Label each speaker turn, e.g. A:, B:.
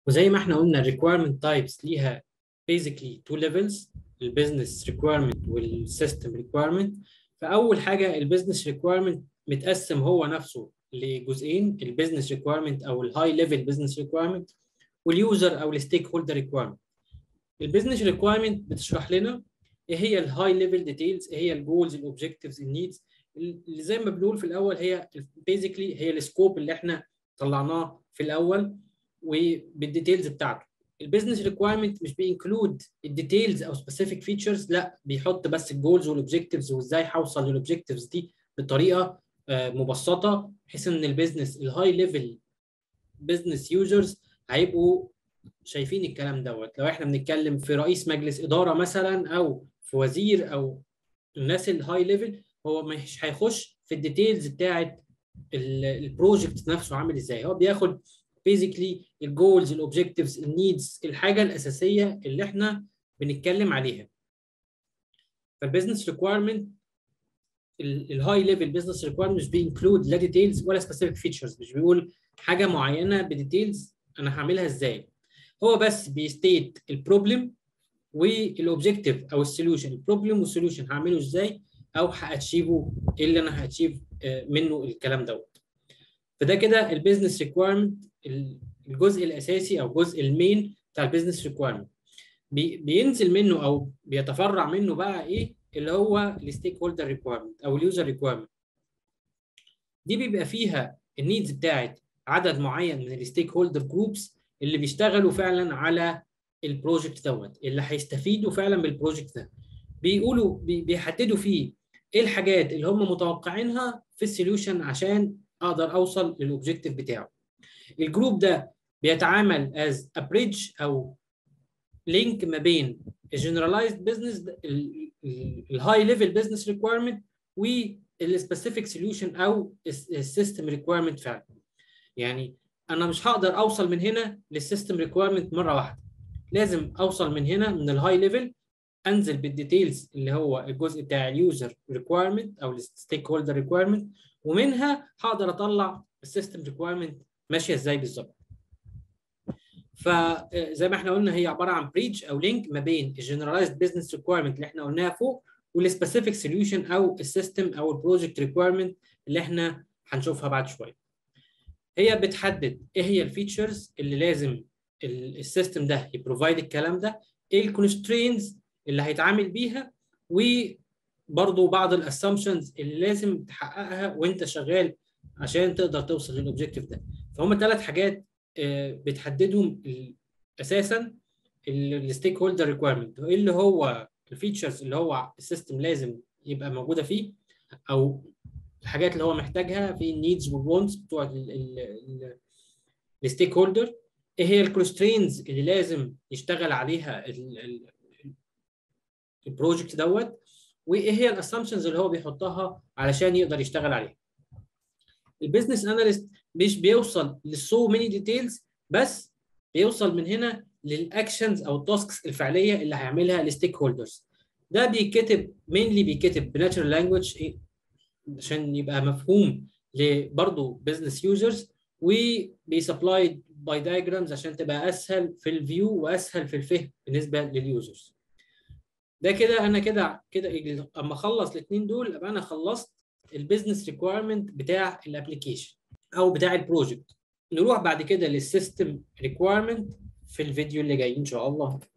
A: وزي ما احنا قلنا الريكويرمنت تايبس ليها basically two levels البيزنس ريكويرمنت والسيستم ريكويرمنت فاول حاجه البيزنس ريكويرمنت متقسم هو نفسه لجزئين البيزنس ريكويرمنت او الهاي ليفل بيزنس ريكويرمنت واليوزر او الستيك هولدر ريكويرمنت البيزنس ريكويرمنت بتشرح لنا ايه هي الهاي ليفل ديتيلز ايه هي الجولز الاوبجكتيفز النيدز اللي زي ما بنقول في الاول هي بيزيكلي هي السكوب اللي احنا طلعناه في الاول وبالديتيلز بتاعته البيزنس ريكويرمنت مش بينكلود الديتيلز او سبيسيفيك فيتشرز لا بيحط بس الجولز والاوبجكتيفز وازاي هوصل للاوبجكتيفز دي بطريقه مبسطه بحيث ان البيزنس الهاي ليفل بيزنس يوزرز هيبقوا شايفين الكلام دوت لو احنا بنتكلم في رئيس مجلس اداره مثلا او في وزير او الناس الهاي ليفل هو مش هيخش في الديتيلز بتاعت البروجكت نفسه عامل ازاي هو بياخد بيزيكلي الجولز الاوبجكتيفز النيدز الحاجه الاساسيه اللي احنا بنتكلم عليها فالبيزنس ريكويرمنت الهاي ليفل بزنس ريكويرمنت مش بينكلود لا ديتيلز ولا سبيسيفيك فيتشرز مش بيقول حاجه معينه بديتيلز انا هعملها ازاي هو بس بيستيت البروبلم والاوبجكتيف او السوليوشن البروبلم والسوليوشن هعمله ازاي او هاتشيفه ايه اللي انا هاتشيف منه الكلام دوت فده كده البيزنس ريكويرمنت الجزء الاساسي او الجزء المين بتاع البيزنس ريكويرمنت بينزل منه او بيتفرع منه بقى ايه اللي هو الستيك هولدر ريكويرمنت او اليوزر ريكويرمنت دي بيبقى فيها النيدز بتاعت عدد معين من الستيك هولدر جروبس اللي بيشتغلوا فعلا على البروجكت دوت اللي هيستفيدوا فعلا بالبروجكت ده بيقولوا بيحددوا فيه ايه الحاجات اللي هم متوقعينها في السوليوشن عشان اقدر اوصل للاوبجيكتيف بتاعه الجروب ده بيتعامل از ا بريدج او لينك ما بين الجنرالايزد بزنس الهاي ليفل بزنس ريكويرمنت والسبيسيفيك سوليوشن او السيستم ريكويرمنت فعلا يعني انا مش هقدر اوصل من هنا للسيستم ريكويرمنت مره واحده لازم اوصل من هنا من الهاي ليفل انزل بالديتيلز اللي هو الجزء بتاع اليوزر ريكويرمنت او الستيك هولدر ريكويرمنت ومنها هقدر اطلع السيستم ريكويرمنت ماشيه ازاي بالظبط فزي ما احنا قلنا هي عباره عن بريدج او لينك ما بين الجنرالايزد بزنس ريكويرمنت اللي احنا قلناها فوق والسبيسيفيك سوليوشن او السيستم او البروجكت ريكويرمنت اللي احنا هنشوفها بعد شويه هي بتحدد ايه هي الفيتشرز اللي لازم السيستم ده يبروفايد الكلام ده ايه الكونسترينز اللي هيتعامل بيها وبرضه بعض الاسامبشنز اللي لازم تحققها وانت شغال عشان تقدر توصل للاوبجيكتيف ده فهم ثلاث حاجات بتحددهم اساسا الستيك هولدر ريكويرمنت ايه اللي هو الفيتشرز اللي هو السيستم لازم يبقى موجوده فيه او الحاجات اللي هو محتاجها في النيدز والوونتس بتوع الستيك هولدر ايه هي الكونسترينز اللي لازم يشتغل عليها البروجكت دوت وايه هي الاسامبشنز اللي هو بيحطها علشان يقدر يشتغل عليها البيزنس اناليست مش بيوصل للسو ماني ديتيلز بس بيوصل من هنا للاكشنز او التاسكس الفعليه اللي هيعملها الستيك هولدرز ده بيتكتب مينلي بيتكتب بناتشرال لانجوج عشان يبقى مفهوم لبرضه بزنس يوزرز وبيسبلايد باي دايجرامز عشان تبقى اسهل في الفيو واسهل في الفهم بالنسبه لليوزرز ده كده انا كده كده اما اخلص الاثنين دول ابقى انا خلصت البيزنس ريكويرمنت بتاع الابلكيشن او بتاع البروجكت نروح بعد كده للسيستم ريكويرمنت في الفيديو اللي جاي ان شاء الله